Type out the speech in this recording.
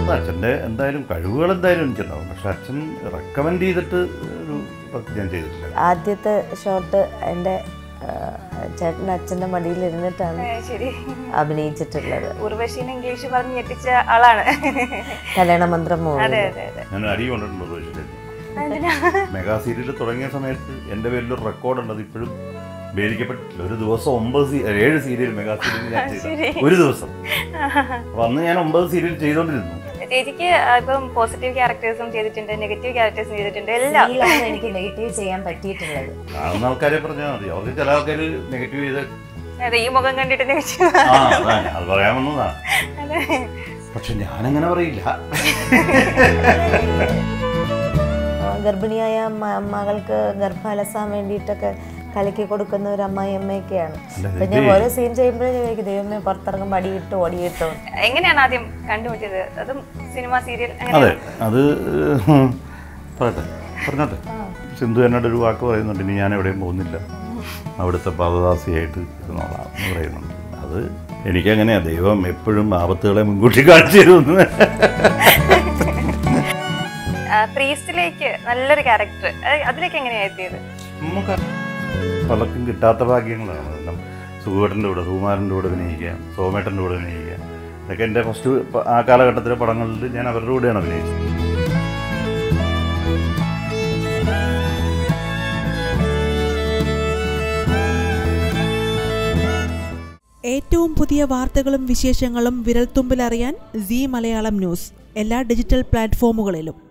ഉണ്ടാവുന്ന അച്ഛൻ്റെ എന്തായാലും കഴിവുകൾ എന്തായാലും എനിക്കുണ്ടാവും പക്ഷെ അച്ഛൻ റെക്കമെൻഡ് ചെയ്തിട്ട് ഒരു വർക്ക് ഞാൻ ചെയ്തിട്ടില്ല ആദ്യത്തെ ഷോട്ട് എൻ്റെ ചേട്ടൻ അച്ഛൻ്റെ മടിയിലിരുന്നിട്ടാണ് ഏ, ശരി അഭിനയിച്ചിട്ടുള്ളത് ഉർവശീനെ ഇംഗ്ലീഷ് പറഞ്ഞ് ഞെട്ടിച്ച ആളാണ് കല്യാണമന്ത്രം മൂവി അതെ അതെ അതെ ഞാൻ അടി കൊണ്ടിട്ടുണ്ട് ഉർവശിയിലേക്ക് എന്തിനാ മെഗാ സീരിയൽ തുടങ്ങിയ സമയത്ത് എൻ്റെ പേരിലൊരു റെക്കോർഡുണ്ട് അത് ഇപ്പോഴും ഭേദിക്കപ്പെട്ടിട്ടില്ല ഒരു ദിവസം ഒമ്പത് സീ ഏഴ് സീരിയൽ മെഗാ സീരിയൽ ഞാൻ ചെയ്തു ഒരു ദിവസം അപ്പൊ അന്ന് ഞാൻ ഒമ്പത് സീരിയൽ ചെയ്തോണ്ടിരുന്നു ചേച്ചിക്ക് ഇപ്പം പോസിറ്റീവ് ക്യാരക്ടേഴ്സും ചെയ്തിട്ടുണ്ട് നെഗറ്റീവ് ക്യാരക്ടേഴ്സും ചെയ്തിട്ടുണ്ട് എല്ലാം ഇതിലാണ് എനിക്ക് നെഗറ്റീവ് ചെയ്യാൻ പറ്റിയിട്ടുള്ളത് കാണുന്ന ആൾക്കാരെ പറഞ്ഞാൽ മതി അവർക്ക് ചില ആൾക്കാർ നെഗറ്റീവ് ചെയ്ത് അതെ ഈ മുഖം കണ്ടിട്ട് നെഗറ്റീവ് ആ അതാണ് അത് പറയാമെന്നതാണ് അതെ പക്ഷെ ഞാനങ്ങനെ പറയില്ല ആ, ഗർഭിണിയായ മ- മകൾക്ക് ഗർഭാലസാൻ വേണ്ടിയിട്ടൊക്കെ കലക്കി കൊടുക്കുന്ന ഒരു അമ്മായിയമ്മയൊക്കെയാണ് അല്ല, അപ്പൊ ഞാൻ ഓരോ സീൻ ചെയ്യുമ്പോഴേ ചോദിക്കും ദൈവമേ പുറത്തിറങ്ങുമ്പോൾ അടിയിട്ടു ഓടിയിട്ടു എങ്ങനെയാണ് ആദ്യം കണ്ടുമുട്ടിയത് അതും സിനിമ സീരിയൽ അതെ അത് പറയട്ടെ പറഞ്ഞോട്ടെ സിന്ധു എന്നോട് ഒരു വാക്ക് പറയുന്നുണ്ട് ഇനി ഞാൻ എവിടെയും പോകുന്നില്ല അവിടുത്തെ പദദാസിയായിട്ട് ഇരുന്നോളാം എന്ന് പറയുന്നുണ്ട് അത് എനിക്കങ്ങനെയാ ദൈവം എപ്പോഴും ആപത്തുകളെ മുൻകൂട്ടി കാണിച്ചു തരുമെന്ന് പ്രീസ്റ്റിലേക്ക് നല്ലൊരു ക്യാരക്ടർ അതിലേക്ക് എങ്ങനെയാ എത്തിയത് നമുക്ക് പലർക്കും കിട്ടാത്ത ഭാഗ്യങ്ങളാണ് കാരണം സുഖേട്ടൻ്റെ കൂടെ സുകുമാരൻ്റെ കൂടെ അഭിനയിക്കാം സോമേട്ടൻ്റെ കൂടെ അഭിനയിക്കാം ഇതൊക്കെ എൻ്റെ ഫസ്റ്റ് ആ കാലഘട്ടത്തിലെ പടങ്ങളിൽ ഞാൻ അവരുടെ കൂടെയാണ് അഭിനയിച്ചത് ഏറ്റവും പുതിയ വാർത്തകളും വിശേഷങ്ങളും വിരൽത്തുമ്പിലറിയാൻ സി മലയാളം ന്യൂസ് എല്ലാ ഡിജിറ്റൽ പ്ലാറ്റ്ഫോമുകളിലും